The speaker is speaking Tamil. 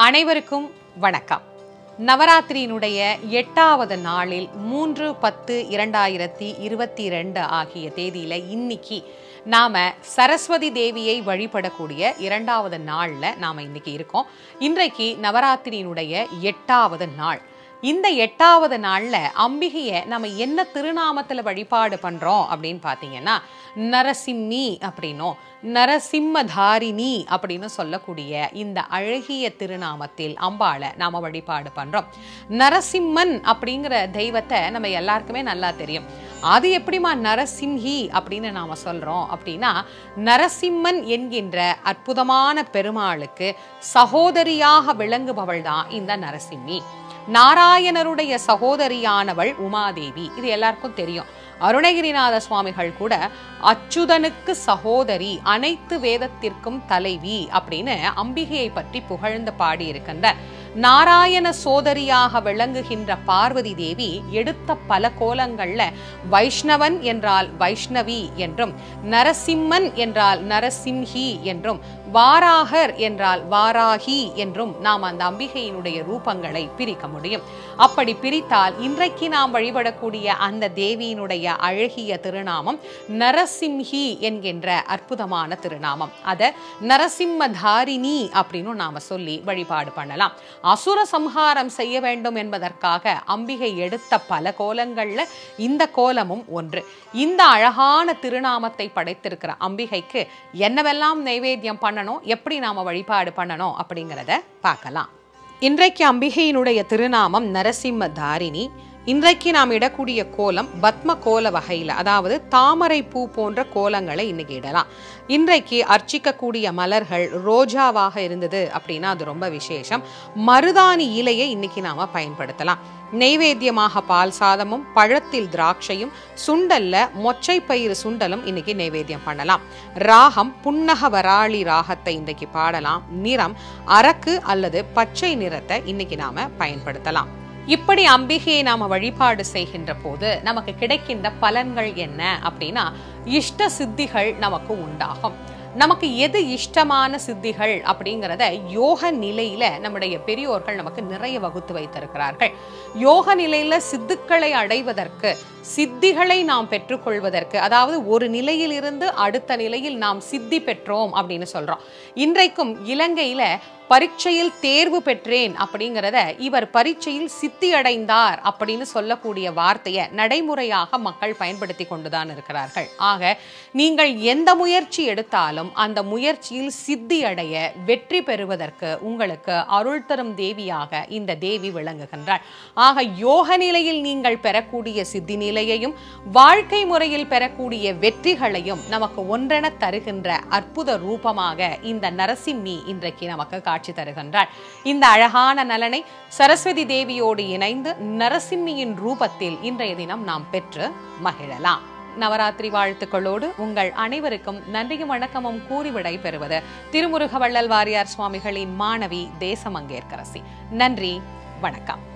அனைவருக்கும் வணக்கம் நவராத்திரியினுடைய எட்டாவது நாளில் மூன்று பத்து இரண்டாயிரத்தி இருபத்தி ரெண்டு ஆகிய தேதியில இன்னைக்கு நாம சரஸ்வதி தேவியை வழிபடக்கூடிய இரண்டாவது நாள்ல நாம இன்னைக்கு இருக்கோம் இன்றைக்கு நவராத்திரியினுடைய எட்டாவது நாள் இந்த எட்டாவது நாள்ல அம்பிகையை நம்ம என்ன திருநாமத்துல வழிபாடு பண்றோம் அப்படின்னு பார்த்தீங்கன்னா நரசிம்மி அப்படின்னும் நரசிம்மதாரிணி அப்படின்னு சொல்லக்கூடிய இந்த அழகிய திருநாமத்தில் அம்பாளை நாம வழிபாடு பண்றோம் நரசிம்மன் அப்படிங்கிற தெய்வத்தை நம்ம எல்லாருக்குமே நல்லா தெரியும் அது எப்படிமா நரசிம்ஹி அப்படின்னு நாம சொல்றோம் அப்படின்னா நரசிம்மன் என்கின்ற அற்புதமான பெருமாளுக்கு சகோதரியாக விளங்குபவள் தான் இந்த நரசிம்மி நாராயணருடைய சகோதரியானவள் உமாதேவி இது எல்லாருக்கும் தெரியும் அருணகிரிநாத சுவாமிகள் கூட அச்சுதனுக்கு சகோதரி அனைத்து வேதத்திற்கும் தலைவி அப்படின்னு அம்பிகையை பற்றி புகழ்ந்து பாடியிருக்கின்ற நாராயண சோதரியாக விளங்குகின்ற பார்வதி தேவி எடுத்த பல கோலங்கள்ல வைஷ்ணவன் என்றால் வைஷ்ணவி என்றும் நரசிம்மன் என்றால் நரசிம்ஹி என்றும் வாராகர் என்றால் வாராகி என்றும் நாம் அந்த அம்பிகையினுடைய ரூபங்களை பிரிக்க முடியும் அப்படி பிரித்தால் இன்றைக்கு நாம் வழிபடக்கூடிய அந்த தேவியினுடைய அழகிய திருநாமம் நரசிம்ஹி என்கின்ற அற்புதமான திருநாமம் அதை நரசிம்மதாரிணி அப்படின்னு நாம சொல்லி வழிபாடு பண்ணலாம் அசுர சம்ஹாரம் செய்ய வேண்டும் என்பதற்காக அம்பிகை எடுத்த பல கோலங்கள்ல இந்த கோலமும் ஒன்று இந்த அழகான திருநாமத்தை படைத்திருக்கிற அம்பிகைக்கு என்னவெல்லாம் நைவேத்தியம் பண்ணணும் எப்படி நாம வழிபாடு பண்ணணும் அப்படிங்கிறத பார்க்கலாம் இன்றைக்கு அம்பிகையினுடைய திருநாமம் நரசிம்ம தாரிணி இன்றைக்கு நாம் இடக்கூடிய கோலம் பத்ம கோல வகையில் அதாவது தாமரை பூ போன்ற கோலங்களை இன்னைக்கு இடலாம் இன்றைக்கு அர்ச்சிக்கக்கூடிய மலர்கள் ரோஜாவாக இருந்தது அப்படின்னா அது ரொம்ப விசேஷம் மருதாணி இலையை இன்னைக்கு நாம பயன்படுத்தலாம் நெய்வேத்தியமாக பால் சாதமும் பழத்தில் திராட்சையும் சுண்டல்ல மொச்சை பயிறு சுண்டலும் இன்னைக்கு நெய்வேத்தியம் பண்ணலாம் ராகம் புன்னக வராளி ராகத்தை இன்னைக்கு பாடலாம் நிறம் அரக்கு அல்லது பச்சை நிறத்தை இன்னைக்கு நாம பயன்படுத்தலாம் இப்படி அம்பிகையை நாம வழிபாடு செய்கின்ற போது நமக்கு கிடைக்கின்ற பலன்கள் என்ன அப்படின்னா இஷ்ட சித்திகள் நமக்கு உண்டாகும் நமக்கு எது இஷ்டமான சித்திகள் அப்படிங்கிறத யோக நிலையில நம்முடைய பெரியோர்கள் நமக்கு நிறைய வகுத்து வைத்திருக்கிறார்கள் யோக நிலையில சித்துக்களை அடைவதற்கு சித்திகளை நாம் பெற்றுக்கொள்வதற்கு அதாவது ஒரு நிலையில் இருந்து அடுத்த நிலையில் நாம் சித்தி பெற்றோம் அப்படின்னு சொல்றோம் இன்றைக்கும் இலங்கையில பரீட்சையில் தேர்வு பெற்றேன் அப்படிங்கிறத இவர் பரீட்சையில் சித்தி அடைந்தார் அப்படின்னு சொல்லக்கூடிய வார்த்தையை நடைமுறையாக மக்கள் பயன்படுத்தி கொண்டுதான் இருக்கிறார்கள் ஆக நீங்கள் எந்த முயற்சி எடுத்தாலும் அந்த முயற்சியில் சித்தி அடைய வெற்றி பெறுவதற்கு உங்களுக்கு அருள் தரும் தேவியாக இந்த தேவி விளங்குகின்றாள் ஆக யோக நிலையில் நீங்கள் பெறக்கூடிய சித்தி நிலையையும் வாழ்க்கை முறையில் பெறக்கூடிய வெற்றிகளையும் நமக்கு ஒன்றென தருகின்ற அற்புத ரூபமாக இந்த நரசிம்மி இன்றைக்கு நமக்கு காட்சி தருகின்றாள் இந்த அழகான நலனை சரஸ்வதி தேவியோடு இணைந்து நரசிம்மியின் ரூபத்தில் இன்றைய தினம் நாம் பெற்று மகிழலாம் நவராத்திரி வாழ்த்துக்களோடு உங்கள் அனைவருக்கும் நன்றியும் வணக்கமும் கூறி விடை பெறுவது திருமுருக வள்ளல் வாரியார் சுவாமிகளின் மாணவி தேசமங்கேற்கரசி நன்றி வணக்கம்